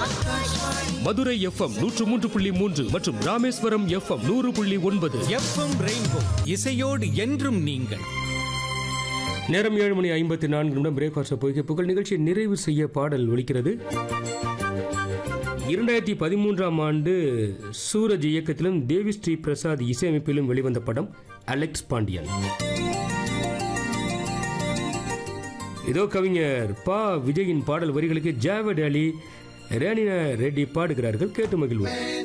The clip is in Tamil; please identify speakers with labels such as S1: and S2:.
S1: மதுரை எஃப்எம் நூற்று மூன்று புள்ளி மூன்று மற்றும் ராமேஸ்வரம் எஃப்எம் நூறு புள்ளி ஒன்பது
S2: எஃப்எம் ரெயின்போ இசையோடு என்றும் நீங்கள்
S1: நேரம் ஏழு மணி ஐம்பத்தி நான்கு நிமிடம் பிரேக்ஃபாஸ்ட் பொய்கை புகழ் நிகழ்ச்சியை நிறைவு செய்ய பாடல் ஒலிக்கிறது இரண்டாயிரத்தி பதிமூன்றாம் ஆண்டு சூரஜ் இயக்கத்திலும் தேவி ஸ்ரீ பிரசாத் இசையமைப்பிலும் வெளிவந்த படம் அலெக்ஸ் பாண்டியன் இதோ கவிஞர் பா விஜயின் பாடல் வரிகளுக்கு ஜாவட் அலி ரேனினா ரெட்டி பாடுகிறார்கள் கேட்டு மகிழ்வோம்